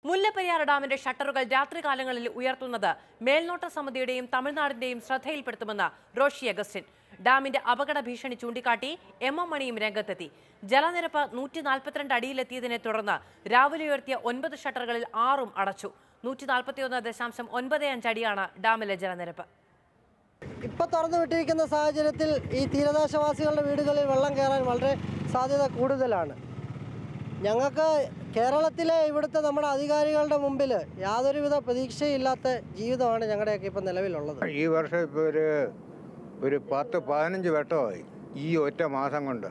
മുല്ലപ്പെരിയാർ ഡാമിന്റെ ഷട്ടറുകൾ രാത്രികാലങ്ങളിൽ ഉയർത്തുന്നത് മേൽനോട്ട സമിതിയുടെയും തമിഴ്നാടിന്റെയും ശ്രദ്ധയിൽപ്പെടുത്തുമെന്ന് റോഷി അഗസ്റ്റിൻ ഡാമിന്റെ അപകട ഭീഷണി ചൂണ്ടിക്കാട്ടി എം എം മണിയും രംഗത്തെത്തി ജലനിരപ്പ് നൂറ്റി നാൽപ്പത്തിരണ്ട് അടിയിലെത്തിയതിനെ തുടർന്ന് രാവിലെ ഉയർത്തിയ ഒൻപത് ഷട്ടറുകളിൽ ആറും അടച്ചു നൂറ്റി നാൽപ്പത്തിയൊന്ന് ദശാംശം ഒൻപത് അഞ്ച് അടിയാണ് ഡാമിലെ ജലനിരപ്പ് ഇപ്പൊ തുറന്നു വിട്ടിരിക്കുന്ന സാഹചര്യത്തിൽ ഈ തീരദേശവാസികളുടെ വീടുകളിൽ വെള്ളം കയറാൻ വളരെ സാധ്യത കൂടുതലാണ് ഞങ്ങൾക്ക് കേരളത്തിലെ ഇവിടുത്തെ നമ്മുടെ അധികാരികളുടെ മുമ്പിൽ യാതൊരുവിധ പ്രതീക്ഷയില്ലാത്ത ജീവിതമാണ് ഞങ്ങളുടെയൊക്കെ ഇപ്പം നിലവിലുള്ളത് ഈ വർഷം ഇപ്പോൾ ഒരു ഒരു പത്ത് പതിനഞ്ച് വെട്ടമായി ഈ ഒറ്റ മാസം കൊണ്ട്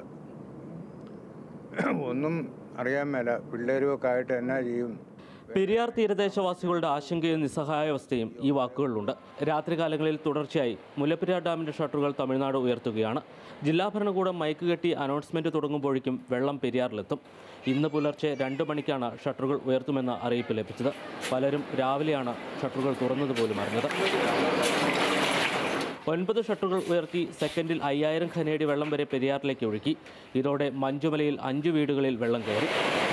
ഒന്നും അറിയാൻ മേല പിള്ളേരും ഒക്കെ ആയിട്ട് എന്നാ ചെയ്യും പെരിയാർ തീരദേശവാസികളുടെ ആശങ്കയും നിസ്സഹായാവസ്ഥയും ഈ വാക്കുകളിലുണ്ട് രാത്രികാലങ്ങളിൽ തുടർച്ചയായി മുല്ലപ്പെരിയാർ ഡാമിന്റെ ഷട്ടറുകൾ തമിഴ്നാട് ഉയർത്തുകയാണ് ജില്ലാ ഭരണകൂടം മൈക്ക് കെട്ടി അനൗൺസ്മെന്റ് തുടങ്ങുമ്പോഴേക്കും വെള്ളം പെരിയാറിലെത്തും ഇന്ന് പുലർച്ചെ രണ്ട് മണിക്കാണ് ഷട്ടറുകൾ ഉയർത്തുമെന്ന അറിയിപ്പ് ലഭിച്ചത് പലരും രാവിലെയാണ് ഷട്ടറുകൾ തുറന്നത് പോലും അറിഞ്ഞത് ഒൻപത് ഷട്ടറുകൾ ഉയർത്തി സെക്കൻഡിൽ അയ്യായിരം ഖനേടി വെള്ളം വരെ പെരിയാറിലേക്ക് ഒഴുക്കി ഇതോടെ മഞ്ചുമലയിൽ അഞ്ച് വീടുകളിൽ വെള്ളം കയറി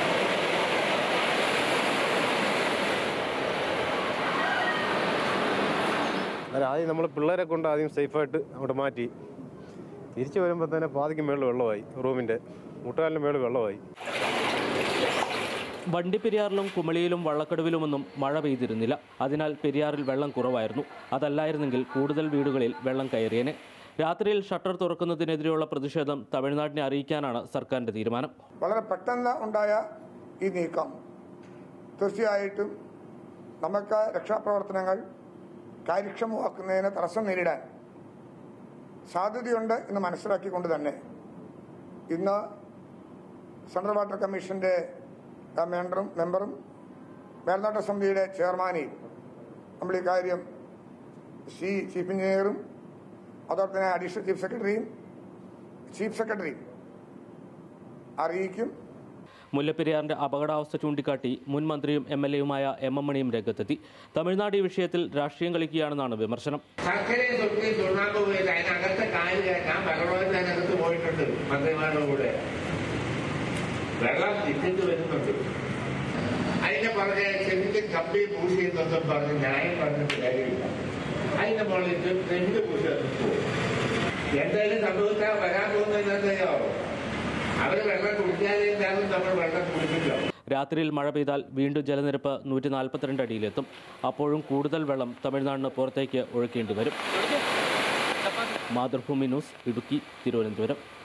അന്നേരം ആദ്യം നമ്മൾ പിള്ളേരെ കൊണ്ട് ആദ്യം സേഫായിട്ട് അവിടെ മാറ്റി തിരിച്ചു വരുമ്പോൾ തന്നെ പാതിക്ക് മേളിൽ വെള്ളമായി റൂമിൻ്റെ മുട്ടുകാലിൻ്റെ മേളിൽ വെള്ളമായി വണ്ടിപ്പെരിയാറിലും കുമളിയിലും വള്ളക്കടവിലുമൊന്നും മഴ പെയ്തിരുന്നില്ല അതിനാൽ പെരിയാറിൽ വെള്ളം കുറവായിരുന്നു അതല്ലായിരുന്നെങ്കിൽ കൂടുതൽ വീടുകളിൽ വെള്ളം കയറിയേനെ രാത്രിയിൽ ഷട്ടർ തുറക്കുന്നതിനെതിരെയുള്ള പ്രതിഷേധം തമിഴ്നാടിനെ അറിയിക്കാനാണ് സർക്കാരിന്റെ തീരുമാനം വളരെ പെട്ടെന്ന് ഉണ്ടായ ഈ നീക്കം തീർച്ചയായിട്ടും നമുക്ക് രക്ഷാപ്രവർത്തനങ്ങൾ കാര്യക്ഷമമാക്കുന്നതിന് തടസ്സം നേരിടാൻ സാധ്യതയുണ്ട് എന്ന് മനസ്സിലാക്കിക്കൊണ്ട് തന്നെ ഇന്ന് സെൻട്രൽ വാട്ടർ കമ്മീഷന്റെ ആ, മെമ്പറും മെമ്പറും മേൽനോട്ട സമിതിയുടെ ചെയർമാനെയും നമ്മൾ ഈ കാര്യം സി ചീഫ് എഞ്ചിനീയറും അതോടൊപ്പം തന്നെ അഡീഷണൽ ചീഫ് സെക്രട്ടറിയും ചീഫ് സെക്രട്ടറിയും അറിയിക്കും മുല്ലപ്പെരിയാറിന്റെ അപകടാവസ്ഥ ചൂണ്ടിക്കാട്ടി മുൻ മന്ത്രിയും എം എൽ എയുമായ എം എം മണിയും രംഗത്തെത്തി തമിഴ്നാട് ഈ വിഷയത്തിൽ രാഷ്ട്രീയം കളിക്കുകയാണെന്നാണ് വിമർശനം ശർക്കരയും തൊട്ടി ചുണ്ണാമ്പ് പോയിട്ട് അതിനകത്തെ കാല് കയറ്റാൻ വെള്ളത്തിന്റെ അതിനകത്ത് പോയിട്ടുണ്ട് മന്ത്രിമാരുടെ കൂടെ വെള്ളം തിരിച്ചു വരുന്നുണ്ട് അതിനെ പറഞ്ഞ ചെന്ത് കമ്പി പൂശിയെന്നൊക്കെ പറഞ്ഞ് ന്യായം പറഞ്ഞിട്ട് കാര്യമില്ല അതിന്റെ മുകളിൽ ചെന്ത് പൂശി എന്തായാലും സംഭവിച്ചാൽ വരാൻ പോകുന്നതെന്നറിയോ അവര് വെള്ളം കുടിക്കാതെ എന്തായാലും നമ്മൾ വെള്ളം കുടിക്കില്ല രാത്രിയിൽ മഴ പെയ്താൽ വീണ്ടും ജലനിരപ്പ് നൂറ്റി നാൽപ്പത്തിരണ്ട് അടിയിലെത്തും അപ്പോഴും കൂടുതൽ വെള്ളം തമിഴ്നാടിന് പുറത്തേക്ക് ഒഴുക്കേണ്ടി വരും മാതൃഭൂമി ന്യൂസ് ഇടുക്കി തിരുവനന്തപുരം